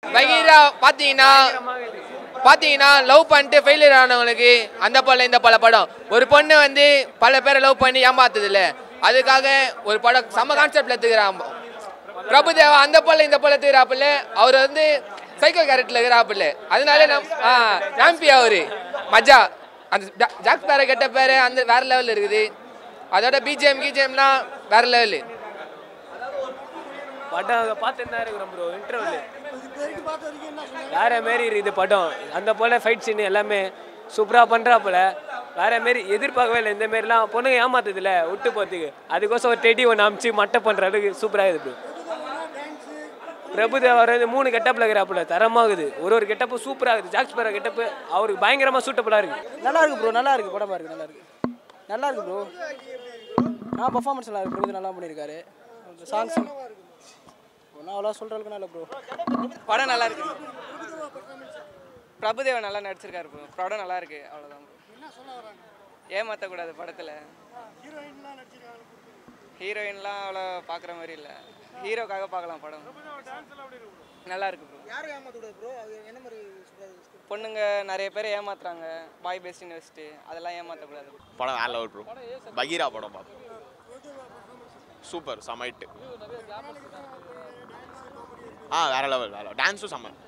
பகீரா பார்த்தீங்கன்னா பார்த்தீங்கன்னா லவ் பண்ணிட்டு ஃபெயிலியர் ஆனவங்களுக்கு அந்த படம் இந்த பல படம் ஒரு பொண்ணு வந்து பல பேரை லவ் பண்ணி ஏமாத்துதுல்ல அதுக்காக ஒரு படம் செம்ம கான்செப்ட்ல எடுத்துக்கிறான் பிரபுதேவா அந்த போல இந்த போல எடுத்துக்கிறாப்புல அவர் வந்து சைக்கோ கேரக்டர்ல இருக்கிறாப்புல அதனால நம் ஆ ராம்பி அவரு மஜா அந்த ஜா- ஜாக் பேரை கெட்ட பேரு அந்த வேற லெவல் இருக்குது அதோட பிஜிஎம் கிஜிஎம்லாம் வேற லெவலு படம் அதை பார்த்துட்டு தான் இருக்கிறோம் ப்ரோ இன்டர்வல் வேற மாரி இருக்குது படம் அந்த போல ஃபைட் சீன் எல்லாமே சூப்பராக பண்ணுறாப்புல வேற மாரி எதிர்பார்க்கவே இல்லை இந்த மாரிலாம் பொண்ணுங்க ஏமாத்துதுல விட்டு போகிறதுக்கு அதுக்கோசம் ஒரு டெடி ஒன்று அமுச்சு மட்டை பண்ணுற அளவுக்கு சூப்பராக இருக்குது ப்ரோ பிரபுதேவர் வந்து மூணு கெட்டப்பில் இருக்கிறாப்புல தரமாகுது ஒரு ஒரு கெட்டப்பு சூப்பராக இருக்குது ஜாக்ஸ் பேர கெட்டப்பு அவருக்கு பயங்கரமாக சூட்டபுளாக இருக்குது நல்லா இருக்கு ப்ரோ நல்லா இருக்கு படமா இருக்கு நல்லா இருக்கு நல்லா இருக்கு ப்ரோ நான் பர்ஃபார்மன்ஸ் நல்லா இருக்கு பிரபு நல்லா பண்ணியிருக்காரு சாங்ஸ் ஒன்றும் அவ்வளோ சொல்கிற அளவுக்கு நல்லா ப்ரோ படம் நல்லா இருக்கு பிரபுதேவா நல்லா நடிச்சிருக்காரு ப்ரோ படம் நல்லா இருக்கு அவ்வளோதான் ஏமாற்றக்கூடாது படத்தில் ஹீரோயின்லாம் அவ்வளோ பார்க்குற மாதிரி இல்லை ஹீரோக்காக பார்க்கலாம் படம் நல்லா இருக்கு ப்ரோ யாரும் ஏமாத்தக்கூடாது ப்ரோ என்ன மாதிரி பொண்ணுங்க நிறைய பேர் ஏமாத்துறாங்க பாய் பெஸ்ட்னு வச்சுட்டு அதெல்லாம் ஏமாற்றக்கூடாது படம் வேற லெவல் ப்ரோ பகீரா படம் பார்த்தோம் சூப்பர் செம ஹிட் ஆ வேற லெவல் வேற டான்ஸும் செம்ம